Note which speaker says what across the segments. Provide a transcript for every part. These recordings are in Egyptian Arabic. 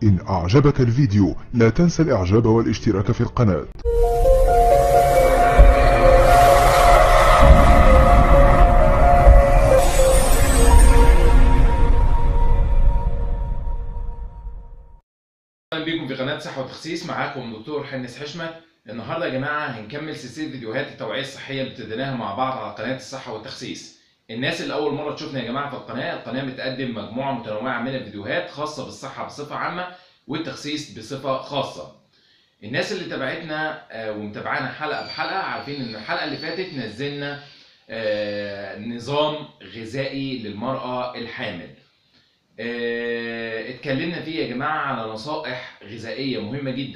Speaker 1: إن أعجبك الفيديو لا تنسى الإعجاب والاشتراك في القناة
Speaker 2: اهلا بيكم في قناه صحه وتخسيس معاكم دكتور حنس حشمت النهارده يا جماعه هنكمل سلسله فيديوهات التوعيه الصحيه اللي ابتديناها مع بعض على قناه الصحه والتخسيس الناس اللي اول مره تشوفنا يا جماعه في القناه القناه بتقدم مجموعه متنوعه من الفيديوهات خاصه بالصحه بصفه عامه والتخسيس بصفه خاصه الناس اللي تابعتنا آه، ومتابعانا حلقه بحلقه عارفين ان الحلقه اللي فاتت نزلنا آه، نظام غذائي للمراه الحامل آه، اتكلمنا فيه يا جماعه على نصائح غذائيه مهمه جدا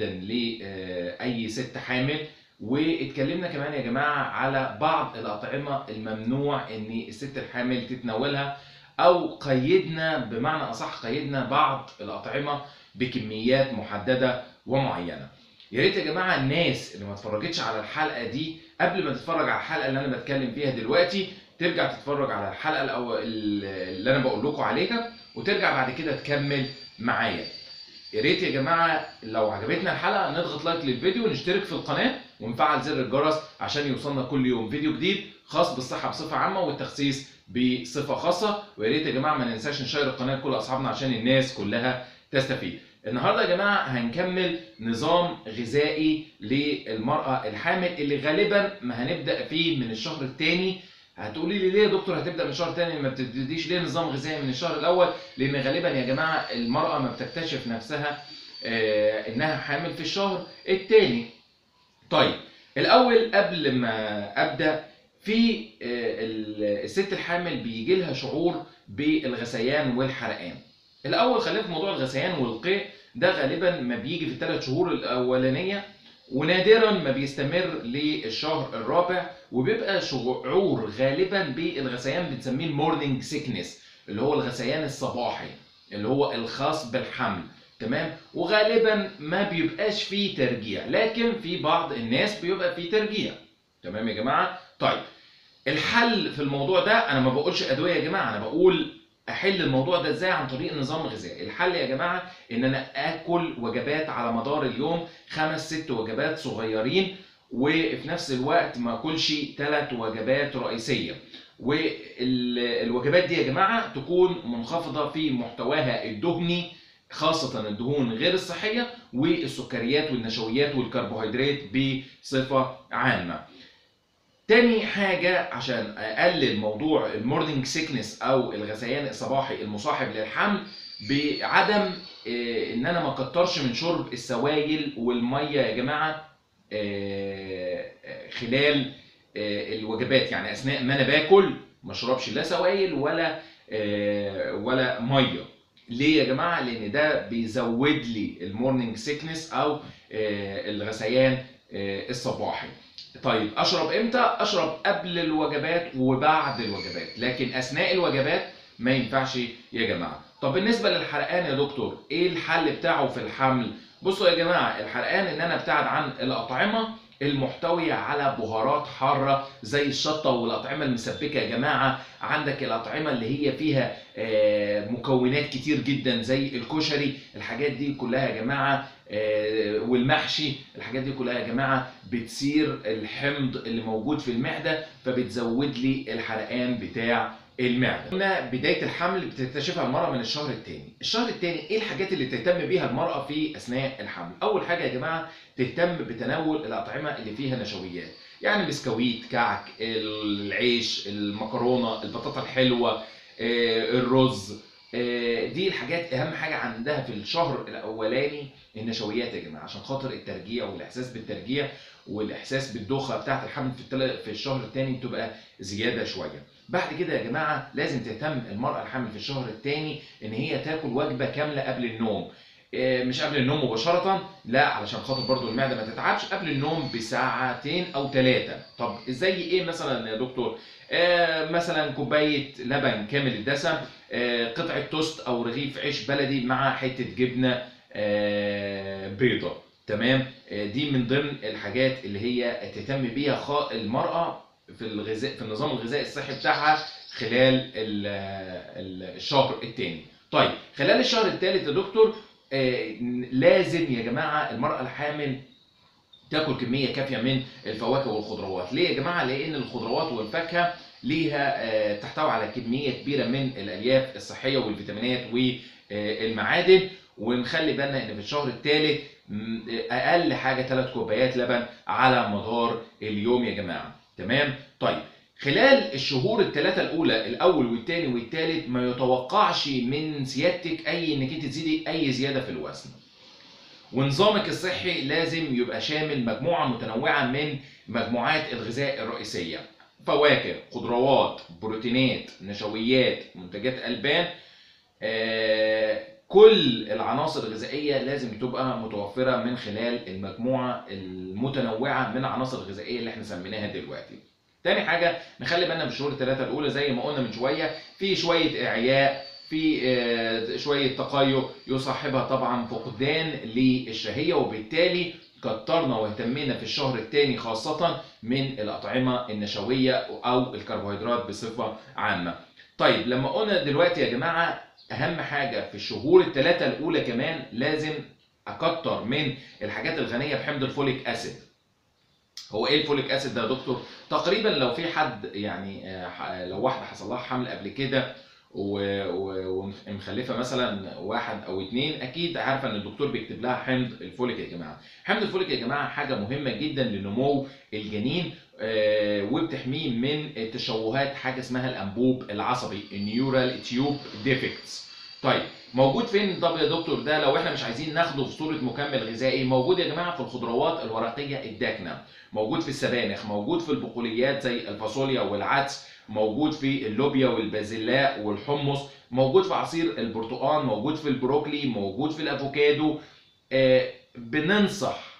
Speaker 2: لاي ست حامل واتكلمنا كمان يا جماعه على بعض الاطعمه الممنوع ان الست الحامل تتناولها او قيدنا بمعنى اصح قيدنا بعض الاطعمه بكميات محدده ومعينه يا ريت يا جماعه الناس اللي ما اتفرجتش على الحلقه دي قبل ما تتفرج على الحلقه اللي انا بتكلم فيها دلوقتي ترجع تتفرج على الحلقه الأول اللي انا بقول لكم عليها وترجع بعد كده تكمل معايا يا ريت يا جماعه لو عجبتنا الحلقه نضغط لايك للفيديو ونشترك في القناه ونفعل زر الجرس عشان يوصلنا كل يوم فيديو جديد خاص بالصحه بصفه عامه والتخسيس بصفه خاصه ويا ريت يا جماعه ما ننساش نشير القناه لكل اصحابنا عشان الناس كلها تستفيد النهارده يا جماعه هنكمل نظام غذائي للمراه الحامل اللي غالبا ما هنبدا فيه من الشهر الثاني هتقولي لي ليه يا دكتور هتبدا من شهر تاني ما بتبتديش ليه نظام غذائي من الشهر الاول لان غالبا يا جماعه المراه ما بتكتشف نفسها آه، انها حامل في الشهر الثاني طيب الاول قبل ما ابدا في آه، ال- الست الحامل بيجي لها شعور بالغثيان والحرقان الاول خلينا في موضوع الغثيان والقيء ده غالبا ما بيجي في الثلاث شهور الاولانيه ونادرا ما بيستمر للشهر الرابع وبيبقى شعور غالبا بالغثيان بنسميه المورنينج سيكنس اللي هو الغثيان الصباحي اللي هو الخاص بالحمل تمام وغالبا ما بيبقاش فيه ترجيع لكن في بعض الناس بيبقى فيه ترجيع تمام يا جماعه طيب الحل في الموضوع ده انا ما بقولش ادويه يا جماعه انا بقول احل الموضوع ده ازاي عن طريق نظام غذائي الحل يا جماعه ان انا اكل وجبات على مدار اليوم خمس ست وجبات صغيرين وفي نفس الوقت ما اكلش ثلاث وجبات رئيسيه والوجبات دي يا جماعه تكون منخفضه في محتواها الدهني خاصة الدهون غير الصحية والسكريات والنشويات والكربوهيدرات بصفة عامة. تاني حاجة عشان أقلل موضوع المورنينج سيكنس أو الغثيان الصباحي المصاحب للحمل بعدم آه، إن أنا ما أكترش من شرب السوائل والمية يا جماعة آه، آه، خلال آه، الوجبات يعني أثناء ما أنا باكل ما أشربش لا سوائل ولا آه، ولا مية. ليه يا جماعة؟ لأن ده بيزود لي المورنينج سيكنس أو آه، الغثيان آه، الصباحي. طيب اشرب امتى؟ اشرب قبل الوجبات وبعد الوجبات، لكن اثناء الوجبات ما ينفعش يا جماعه. طب بالنسبه للحرقان يا دكتور، ايه الحل بتاعه في الحمل؟ بصوا يا جماعه الحرقان ان انا ابتعد عن الاطعمه المحتويه على بهارات حاره زي الشطه والاطعمه المسبكه يا جماعه، عندك الاطعمه اللي هي فيها آه، مكونات كتير جدا زي الكشري، الحاجات دي كلها يا جماعه آه، والمحشي، الحاجات دي كلها يا جماعه بتثير الحمض اللي موجود في المعده فبتزود لي الحرقان بتاع المعده. قلنا بدايه الحمل بتكتشفها المراه من الشهر الثاني. الشهر الثاني ايه الحاجات اللي تهتم بيها المراه في اثناء الحمل؟ اول حاجه يا جماعه تهتم بتناول الاطعمه اللي فيها نشويات. يعني بسكويت، كعك، العيش، المكرونه، البطاطا الحلوه، آه، الرز، آه، دي الحاجات اهم حاجه عندها في الشهر الاولاني النشويات يا جماعه عشان خاطر الترجيع والاحساس بالترجيع والاحساس بالدوخه بتاعه الحمل في التل... في الشهر الثاني بتبقى زياده شويه بعد كده يا جماعه لازم تهتم المراه الحامل في الشهر الثاني ان هي تاكل وجبه كامله قبل النوم آه، مش قبل النوم مباشرة لا علشان خاطر برضو المعدة ما تتعبش قبل النوم بساعتين أو ثلاثة طب زي إيه مثلا يا دكتور آه مثلا كوباية لبن كامل الدسم آه قطعة توست أو رغيف عيش بلدي مع حتة جبنة آه بيضة تمام آه دي من ضمن الحاجات اللي هي تهتم بيها خا- المرأة في الغذاء في النظام الغذائي الصحي بتاعها خلال ال- ال- الشهر الثاني طيب خلال الشهر الثالث يا دكتور آه، لازم يا جماعه المراه الحامل تاكل كميه كافيه من الفواكه والخضروات ليه يا جماعه لان الخضروات والفاكهه ليها آه، تحتوي على كميه كبيره من الالياف الصحيه والفيتامينات والمعادن ونخلي بالنا ان في الشهر الثالث اقل حاجه 3 كوبايات لبن على مدار اليوم يا جماعه تمام طيب خلال الشهور الثلاثه الاولى الاول والثاني والثالث ما يتوقعش من سيادتك اي انك انت تزيدي اي زياده في الوزن ونظامك الصحي لازم يبقى شامل مجموعه متنوعه من مجموعات الغذاء الرئيسيه فواكه خضروات بروتينات نشويات منتجات البان آه، كل العناصر الغذائيه لازم تبقى متوفره من خلال المجموعه المتنوعه من العناصر الغذائيه اللي احنا سميناها دلوقتي تاني حاجه نخلي بالنا من الشهور الثلاثه الاولى زي ما قلنا من شويه في شويه اعياء في آه، شويه تقيؤ يصاحبها طبعا فقدان للشهيه وبالتالي كترنا واهتمينا في الشهر الثاني خاصه من الاطعمه النشويه او الكربوهيدرات بصفه عامه طيب لما قلنا دلوقتي يا جماعه اهم حاجه في الشهور الثلاثه الاولى كمان لازم اكتر من الحاجات الغنيه بحمض الفوليك اسيد هو ايه الفوليك اسيد ده يا دكتور تقريبا لو في حد يعني آه، ح- لو واحده حصل لها حمل قبل كده و- و- ومخلفه مثلا واحد او اتنين اكيد عارفه ان الدكتور بيكتب لها حمض الفوليك يا جماعه حمض الفوليك يا جماعه حاجه مهمه جدا لنمو الجنين آه، وبتحميه من تشوهات حاجه اسمها الانبوب العصبي النيورال تيوب ديفكتس طيب موجود فين طب يا دكتور ده لو احنا مش عايزين ناخده في صوره مكمل غذائي موجود يا جماعه في الخضروات الورقيه الداكنه موجود في السبانخ موجود في البقوليات زي الفاصوليا والعدس موجود في اللوبيا والبازلاء والحمص موجود في عصير البرتقال موجود في البروكلي موجود في الافوكادو آه، بننصح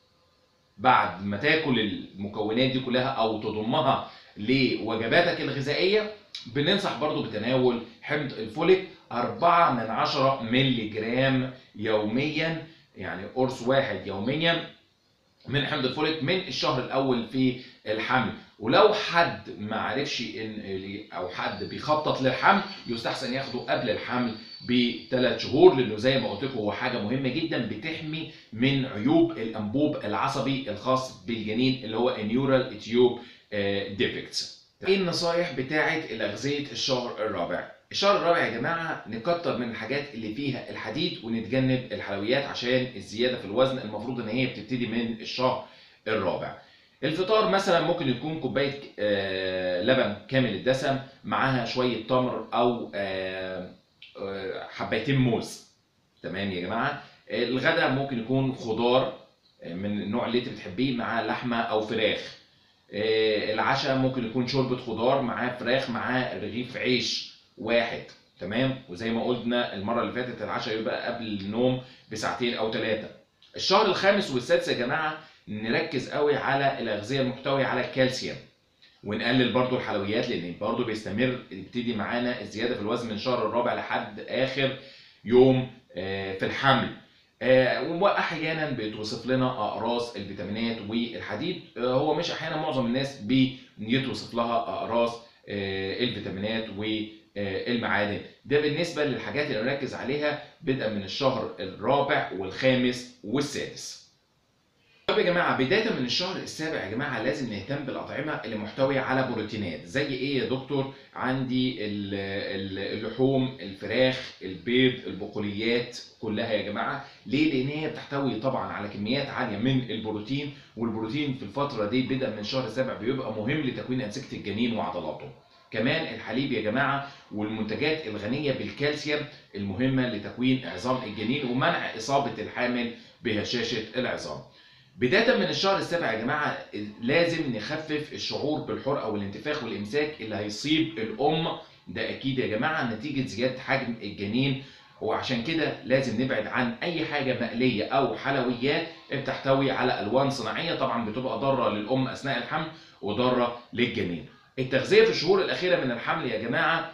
Speaker 2: بعد ما تاكل المكونات دي كلها او تضمها لوجباتك الغذائيه بننصح برضو بتناول حمض الفوليك 4 من 10 مللي جرام يوميا يعني قرص واحد يوميا من حمض الفوليك من الشهر الاول في الحمل ولو حد ما عرفش ان او حد بيخطط للحمل يستحسن ياخده قبل الحمل بثلاث شهور لانه زي ما قلت لكم هو حاجه مهمه جدا بتحمي من عيوب الانبوب العصبي الخاص بالجنين اللي هو النيورال تيوب ديفكتس ايه النصايح بتاعه الاغذيه الشهر الرابع الشهر الرابع يا جماعه نكتر من الحاجات اللي فيها الحديد ونتجنب الحلويات عشان الزياده في الوزن المفروض ان هي بتبتدي من الشهر الرابع الفطار مثلا ممكن يكون كوبايه آه، لبن كامل الدسم معاها شويه تمر او آه، آه، حبايتين موز تمام يا جماعه الغداء ممكن يكون خضار من النوع اللي انت بتحبيه معاه لحمه او فراخ آه، العشاء ممكن يكون شوربه خضار معاه فراخ معاه رغيف عيش واحد تمام وزي ما قلنا المره اللي فاتت العشاء يبقى قبل النوم بساعتين او ثلاثه الشهر الخامس والسادس يا جماعه نركز قوي على الاغذيه المحتويه على الكالسيوم ونقلل برضو الحلويات لان برضو بيستمر يبتدي معانا الزياده في الوزن من الشهر الرابع لحد اخر يوم آه، في الحمل آه، واحيانا بيتوصف لنا اقراص الفيتامينات والحديد آه، هو مش احيانا معظم الناس بيتوصف لها اقراص آه، الفيتامينات والمعادن ده بالنسبه للحاجات اللي نركز عليها بدءا من الشهر الرابع والخامس والسادس طب يا جماعه بدايه من الشهر السابع يا جماعه لازم نهتم بالاطعمه اللي محتويه على بروتينات زي ايه يا دكتور عندي ال- ال- اللحوم الفراخ البيض البقوليات كلها يا جماعه ليه لان هي بتحتوي طبعا على كميات عاليه من البروتين والبروتين في الفتره دي بدءا من الشهر السابع بيبقى مهم لتكوين انسجه الجنين وعضلاته كمان الحليب يا جماعه والمنتجات الغنيه بالكالسيوم المهمه لتكوين عظام الجنين ومنع اصابه الحامل بهشاشه العظام بداية من الشهر السابع يا جماعة لازم نخفف الشعور بالحرقة والانتفاخ والإمساك اللي هيصيب الأم ده أكيد يا جماعة نتيجة زيادة حجم الجنين وعشان كده لازم نبعد عن أي حاجة مقلية أو حلويات بتحتوي على ألوان صناعية طبعا بتبقى ضارة للأم أثناء الحمل وضارة للجنين. التغذية في الشهور الأخيرة من الحمل يا جماعة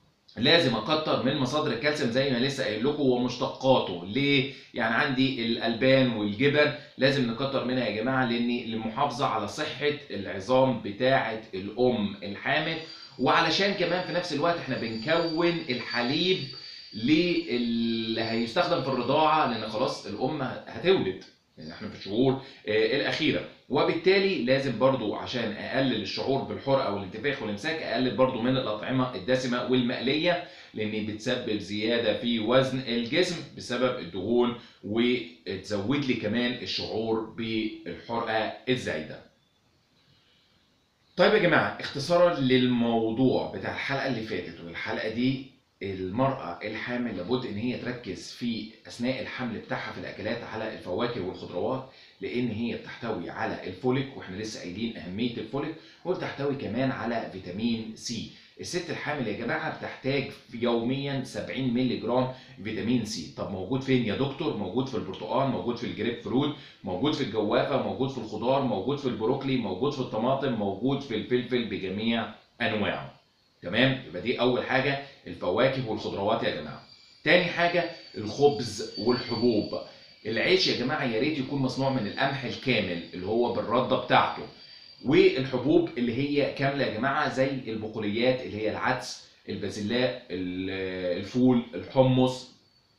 Speaker 2: لازم اكتر من مصادر الكالسيوم زي ما لسه قايل لكم ومشتقاته ليه يعني عندي الالبان والجبن لازم نكتر منها يا جماعه لان للمحافظه على صحه العظام بتاعه الام الحامل وعلشان كمان في نفس الوقت احنا بنكون الحليب للي هيستخدم في الرضاعه لان خلاص الام هتولد يعني احنا في الشهور آه، الاخيره وبالتالي لازم برضو عشان اقلل الشعور بالحرقه والانتفاخ والامساك اقلل برضو من الاطعمه الدسمه والمقليه لان بتسبب زياده في وزن الجسم بسبب الدهون وتزود لي كمان الشعور بالحرقه الزايده طيب يا جماعه اختصارا للموضوع بتاع الحلقه اللي فاتت والحلقه دي المرأة الحامل لابد إن هي تركز في أثناء الحمل بتاعها في الأكلات على الفواكه والخضروات لأن هي بتحتوي على الفوليك وإحنا لسه قايلين أهمية الفوليك وبتحتوي كمان على فيتامين سي. الست الحامل يا جماعة بتحتاج يوميا 70 مللي جرام فيتامين سي، طب موجود فين يا دكتور؟ موجود في البرتقال، موجود في الجريب فروت، موجود في الجوافة، موجود في الخضار، موجود في البروكلي، موجود في الطماطم، موجود في الفلفل بجميع أنواعه. تمام؟ يبقى دي أول حاجة الفواكه والخضروات يا جماعه. تاني حاجه الخبز والحبوب. العيش يا جماعه يا ريت يكون مصنوع من القمح الكامل اللي هو بالرده بتاعته. والحبوب اللي هي كامله يا جماعه زي البقوليات اللي هي العدس، البازلاء، ال- الفول، الحمص.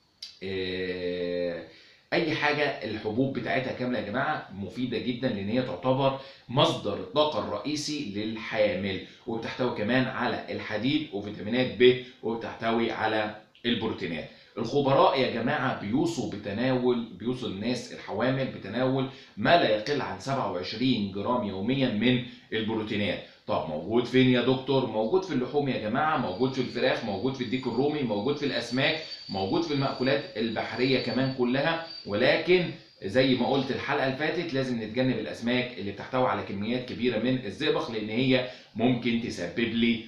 Speaker 2: آه، اي حاجه الحبوب بتاعتها كامله يا جماعه مفيده جدا لان هي تعتبر مصدر الطاقه الرئيسي للحامل وبتحتوي كمان على الحديد وفيتامينات ب وبتحتوي على البروتينات الخبراء يا جماعه بيوصوا بتناول بيوصوا الناس الحوامل بتناول ما لا يقل عن 27 جرام يوميا من البروتينات طب موجود فين يا دكتور موجود في اللحوم يا جماعه موجود في الفراخ موجود في الديك الرومي موجود في الاسماك موجود في المأكولات البحريه كمان كلها ولكن زي ما قلت الحلقه اللي فاتت لازم نتجنب الاسماك اللي بتحتوي على كميات كبيره من الزئبق لان هي ممكن تسبب لي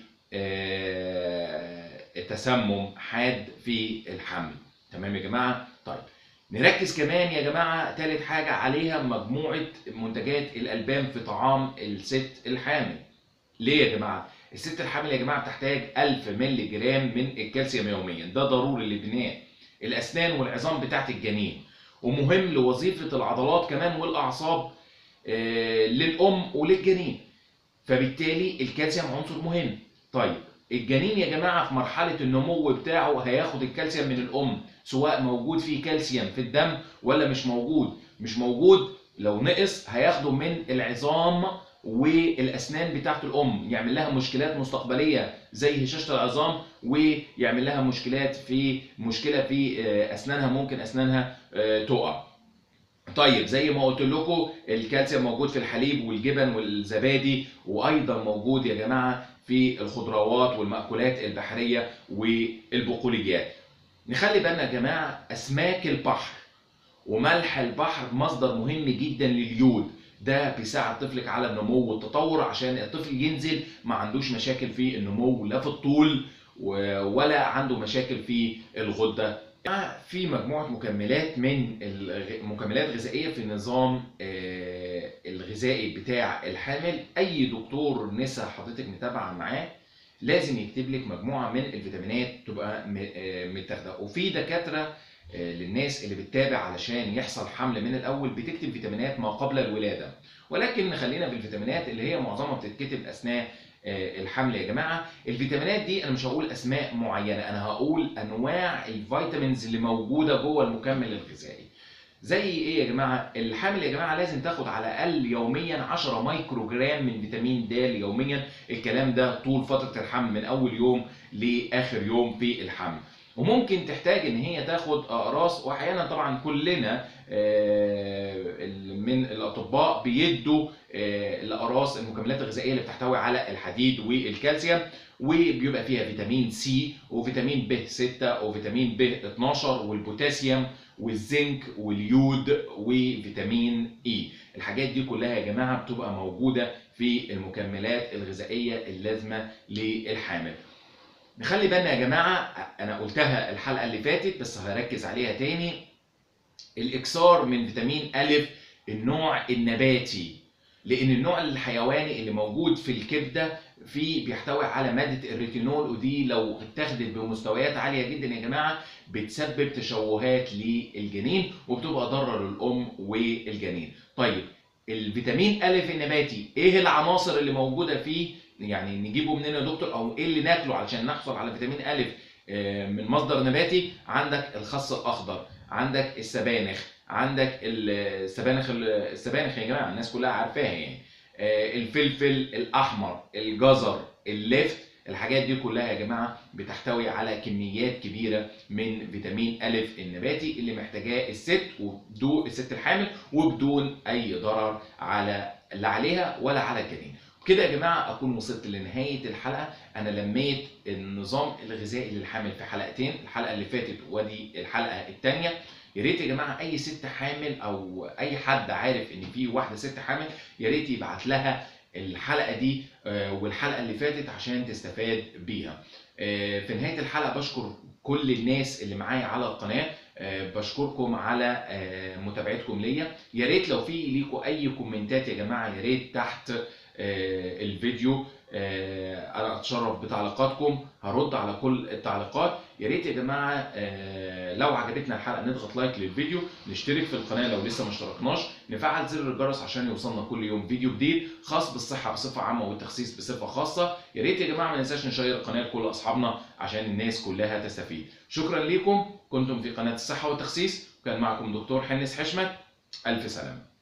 Speaker 2: آه، تسمم حاد في الحمل تمام يا جماعه طيب نركز كمان يا جماعه ثالث حاجه عليها مجموعه منتجات الالبان في طعام الست الحامل ليه يا جماعه الست الحامل يا جماعه بتحتاج 1000 مللي جرام من الكالسيوم يوميا ده ضروري لبناء الاسنان والعظام بتاعت الجنين ومهم لوظيفه العضلات كمان والاعصاب آه، للام وللجنين فبالتالي الكالسيوم عنصر مهم طيب الجنين يا جماعه في مرحله النمو بتاعه هياخد الكالسيوم من الام سواء موجود فيه كالسيوم في الدم ولا مش موجود مش موجود لو نقص هياخده من العظام والاسنان بتاعت الام يعمل لها مشكلات مستقبليه زي هشاشه العظام ويعمل لها مشكلات في مشكله في آه، اسنانها ممكن اسنانها آه، تقع طيب زي ما قلت لكم الكالسيوم موجود في الحليب والجبن والزبادي وايضا موجود يا جماعه في الخضروات والمأكولات البحريه والبقوليات نخلي بالنا يا جماعه اسماك البحر وملح البحر مصدر مهم جدا لليود ده بيساعد طفلك على النمو والتطور عشان الطفل ينزل ما عندوش مشاكل في النمو لا في الطول و- ولا عنده مشاكل في الغده في مجموعه مكملات من الغ- مكملات غذائيه في النظام آه، الغذائي بتاع الحامل اي دكتور نسا حضرتك متابعه معاه لازم يكتب لك مجموعه من الفيتامينات تبقى م- آه، متاخده وفي دكاتره آه، للناس اللي بتتابع علشان يحصل حمل من الاول بتكتب فيتامينات ما قبل الولاده ولكن خلينا في الفيتامينات اللي هي معظمها بتتكتب اثناء آه، الحمل يا جماعه الفيتامينات دي انا مش هقول اسماء معينه انا هقول انواع الفيتامينز اللي موجوده جوه المكمل الغذائي زي ايه يا جماعه الحامل يا جماعه لازم تاخد على الاقل يوميا 10 مايكرو جرام من فيتامين د يوميا الكلام ده طول فتره الحمل من اول يوم لاخر يوم في الحمل وممكن تحتاج ان هي تاخد اقراص واحيانا طبعا كلنا آه، من الاطباء بيدوا آه، الاقراص المكملات الغذائيه اللي بتحتوي على الحديد والكالسيوم وبيبقى فيها فيتامين سي وفيتامين ب 6 وفيتامين ب 12 والبوتاسيوم والزنك واليود وفيتامين اي الحاجات دي كلها يا جماعه بتبقى موجوده في المكملات الغذائيه اللازمه للحامل نخلي بالنا يا جماعه انا قلتها الحلقه اللي فاتت بس هركز عليها تاني الاكثار من فيتامين ا النوع النباتي لان النوع الحيواني اللي موجود في الكبده فيه بيحتوي على ماده الريتينول ودي لو اتاخدت بمستويات عاليه جدا يا جماعه بتسبب تشوهات للجنين وبتبقى ضاره للام والجنين. طيب الفيتامين ا النباتي ايه العناصر اللي موجوده فيه؟ يعني نجيبه منين يا دكتور او ايه اللي ناكله علشان نحصل على فيتامين ا آه، من مصدر نباتي عندك الخس الاخضر عندك السبانخ عندك السبانخ السبانخ يا جماعه الناس كلها عارفاها يعني آه، الفلفل الاحمر الجزر اللفت الحاجات دي كلها يا جماعه بتحتوي على كميات كبيره من فيتامين ا النباتي اللي محتاجاه الست وبدون الست الحامل وبدون اي ضرر على لا عليها ولا على الجنين كده يا جماعه اكون وصلت لنهايه الحلقه انا لميت النظام الغذائي للحامل في حلقتين الحلقه اللي فاتت ودي الحلقه الثانيه يا ريت يا جماعه اي ست حامل او اي حد عارف ان في واحده ست حامل يا ريت يبعت لها الحلقه دي آه، والحلقه اللي فاتت عشان تستفاد بيها آه، في نهايه الحلقه بشكر كل الناس اللي معايا على القناه آه، بشكركم على آه، متابعتكم ليا يا ريت لو في ليكم اي كومنتات يا جماعه يا ريت تحت آه، الفيديو آه، انا اتشرف بتعليقاتكم هرد على كل التعليقات يا ريت يا جماعه آه، لو عجبتنا الحلقه نضغط لايك للفيديو نشترك في القناه لو لسه ما اشتركناش نفعل زر الجرس عشان يوصلنا كل يوم فيديو جديد خاص بالصحه بصفه عامه والتخسيس بصفه خاصه يا ريت يا جماعه ما ننساش نشير القناه لكل اصحابنا عشان الناس كلها تستفيد شكرا ليكم كنتم في قناه الصحه والتخسيس وكان معكم دكتور حنس حشمت الف سلامه